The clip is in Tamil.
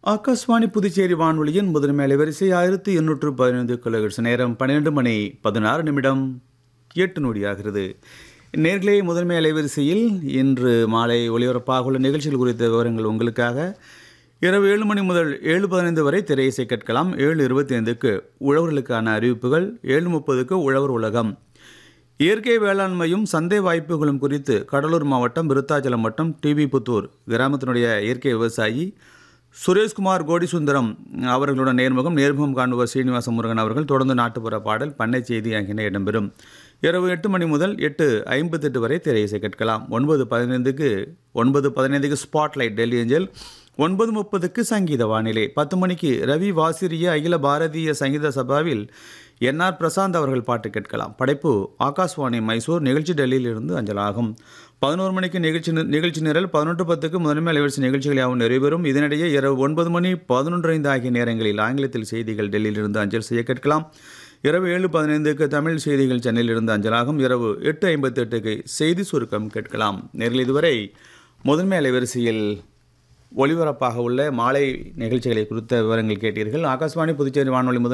ஆகாஷ்வாணி புதுச்சேரி வானொலியின் முதன்மை அலைவரிசை ஆயிரத்தி எண்ணூற்று பதினைந்து கிலோஹெர்ட்ஸ் நேரம் பன்னிரண்டு மணி பதினாறு நிமிடம் எட்டு நொடியாகிறது நேர்களே முதன்மை அலைவரிசையில் இன்று மாலை ஒளிபரப்பாக உள்ள நிகழ்ச்சிகள் குறித்த விவரங்கள் உங்களுக்காக இரவு ஏழு மணி முதல் ஏழு பதினைந்து வரை திரையிசை கேட்கலாம் ஏழு இருபத்தி ஐந்துக்கு உழவர்களுக்கான அறிவிப்புகள் ஏழு முப்பதுக்கு உழவர் உலகம் இயற்கை வேளாண்மையும் சந்தை வாய்ப்புகளும் குறித்து கடலூர் மாவட்டம் விருத்தாச்சலம் வட்டம் டிவி புத்தூர் கிராமத்தினுடைய இயற்கை விவசாயி சுரேஷ்குமார் கோடிசுந்தரம் அவர்களுடன் நேர்முகம் நேர்முகம் காணுவர் சீனிவாச முருகன் அவர்கள் தொடர்ந்து நாட்டுப்புற பாடல் பண்ணை செய்தி ஆகியன இடம்பெறும் இரவு எட்டு மணி முதல் எட்டு ஐம்பத்தெட்டு வரை திரையிசை கேட்கலாம் ஒன்பது பதினைந்துக்கு ஒன்பது பதினைந்துக்கு ஸ்பாட்லைட் டெல்லி ஏஞ்சல் ஒன்பது முப்பதுக்கு சங்கீத வானிலை பத்து மணிக்கு ரவி வாசிரிய அகில பாரதிய சங்கீத சபாவில் என்ஆர் பிரசாந்த் அவர்கள் பாட்டு கேட்கலாம் படைப்பு ஆகாஷ்வாணி மைசூர் நிகழ்ச்சி டெல்லியிலிருந்து அஞ்சலாகும் பதினோரு மணிக்கு நிகழ்ச்சி நிகழ்ச்சி நிரல் பதினொன்று பத்துக்கு முதன்மை அலைவரிசை நிகழ்ச்சிகள் யாவும் நிறைவேறும் இதனிடையே இரவு ஒன்பது மணி பதினொன்று ஐந்து ஆகிய நேரங்களில் ஆங்கிலத்தில் செய்திகள் டெல்லியிலிருந்து அஞ்சல் செய்ய கேட்கலாம் இரவு ஏழு பதினைந்துக்கு தமிழ் செய்திகள் சென்னையிலிருந்து அஞ்சலாகும் இரவு எட்டு ஐம்பத்தி எட்டுக்கு செய்தி சுருக்கம் கேட்கலாம் நேரில் இதுவரை முதன்மை அலைவரிசையில் ஒளிபரப்பாக உள்ள மாலை நிகழ்ச்சிகளை குறித்த விவரங்கள் கேட்டீர்கள் ஆகாஷ்வாணி புதுச்சேரி வானொலி முதல்